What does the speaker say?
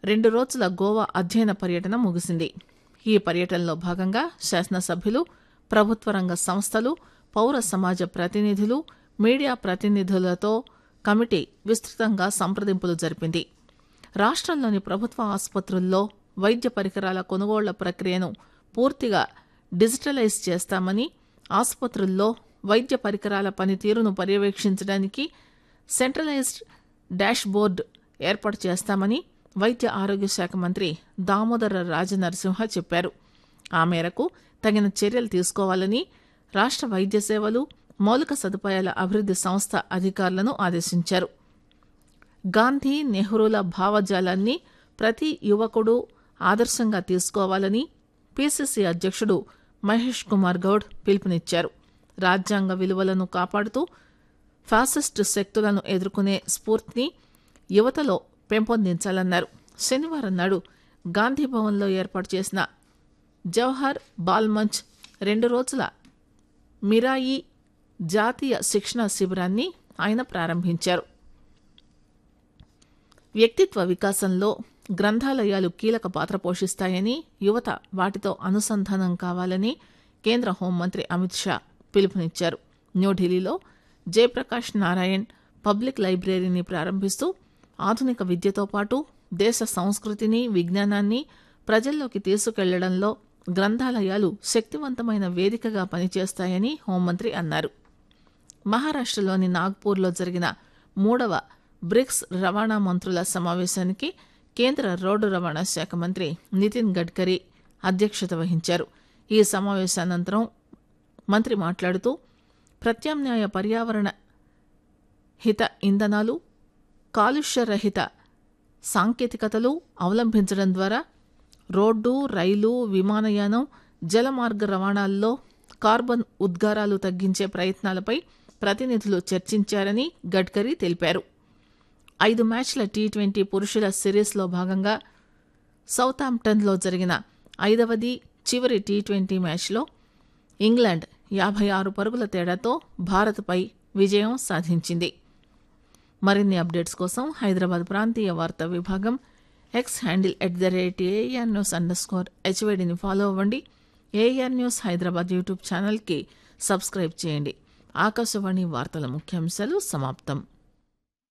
రెండు రోజుల గోవా అధ్యయన పర్యటన ముగిసింది ఈ పర్యటనలో భాగంగా శాసనసభ్యులు ప్రభుత్వ రంగ సంస్థలు పౌర సమాజ ప్రతినిధులు మీడియా ప్రతినిధులతో కమిటీ విస్తృతంగా సంప్రదింపులు జరిపింది రాష్ట్రంలోని ప్రభుత్వ ఆసుపత్రుల్లో వైద్య పరికరాల కొనుగోళ్ల ప్రక్రియను పూర్తిగా డిజిటలైజ్ చేస్తామని ఆసుపత్రుల్లో వైద్య పరికరాల పనితీరును పర్యవేక్షించడానికి సెంట్రలైజ్డ్ డాష్ బోర్డు ఏర్పాటు చేస్తామని వైద్య ఆరోగ్య శాఖ మంత్రి దామోదర రాజనరసింహ చెప్పారు ఆ మేరకు తగిన చర్యలు తీసుకోవాలని రాష్ట్ర వైద్య సేవలు మౌలిక సదుపాయాల అభివృద్ది సంస్థ అధికారులను ఆదేశించారు గాంధీ నెహ్రూల భావజాలాన్ని ప్రతి యువకుడు ఆదర్శంగా తీసుకోవాలని పిసిసి అధ్యక్షుడు మహేష్ కుమార్ గౌడ్ పిలుపునిచ్చారు రాజ్యాంగ విలువలను కాపాడుతూ ఫాసిస్ట్ శక్తులను ఎదుర్కొనే స్ఫూర్తిని యువతలో పెంపొందించాలన్నారు శనివారం నాడు గాంధీ భవన్లో ఏర్పాటు చేసిన జవహర్ బాల్ మంచ్ రెండు రోజుల మిరాయి జాతీయ శిక్షణా శిబిరాన్ని ఆయన ప్రారంభించారు వ్యక్తిత్వ వికాసంలో గ్రంథాలయాలు కీలక పాత్ర పోషిస్తాయని యువత వాటితో అనుసంధానం కావాలని కేంద్ర హోంమంత్రి అమిత్ షా పిలుపునిచ్చారు న్యూఢిల్లీలో జయప్రకాష్ నారాయణ్ పబ్లిక్ లైబ్రరీని ప్రారంభిస్తూ ఆధునిక విద్యతో పాటు దేశ సంస్కృతిని విజ్ఞానాన్ని ప్రజల్లోకి తీసుకెళ్లడంలో గ్రంథాలయాలు శక్తివంతమైన వేదికగా పనిచేస్తాయని హోంమంత్రి అన్నారు మహారాష్టలోని నాగ్పూర్లో జరిగిన మూడవ బ్రిక్స్ రవాణా మంత్రుల సమావేశానికి కేంద్ర రోడ్డు రవాణా శాఖ మంత్రి నితిన్ గడ్కరీ అధ్యక్షత వహించారు ఈ సమావేశానంతరం మంత్రి మాట్లాడుతూ ప్రత్యామ్నాయ పర్యావరణ హిత ఇంధనాలు కాలుష్యరహిత సాంకేతికతలు అవలంబించడం ద్వారా రోడ్డు రైలు విమానయానం జలమార్గ రవాణాల్లో కార్బన్ ఉద్గారాలు తగ్గించే ప్రయత్నాలపై ప్రతినిధులు చర్చించారని గడ్కరీ తెలిపారు ఐదు మ్యాచ్ల టీ ట్వంటీ పురుషుల సిరీస్లో భాగంగా సౌతాంప్టన్లో జరిగిన ఐదవది చివరి టీ ట్వంటీ మ్యాచ్లో ఇంగ్లాండ్ యాభై ఆరు పరుగుల తేడాతో భారత్పై విజయం సాధించింది మరిన్ని అప్డేట్స్ కోసం హైదరాబాద్ ప్రాంతీయ వార్తా విభాగం X handle at the rate AIR news underscore స్కోర్ హెచ్వైడిని ఫాలో అవ్వండి ఏఆర్ న్యూస్ హైదరాబాద్ యూట్యూబ్ ఛానల్కి సబ్స్క్రైబ్ చేయండి ఆకాశవాణి వార్తల ముఖ్యాంశాలు సమాప్తం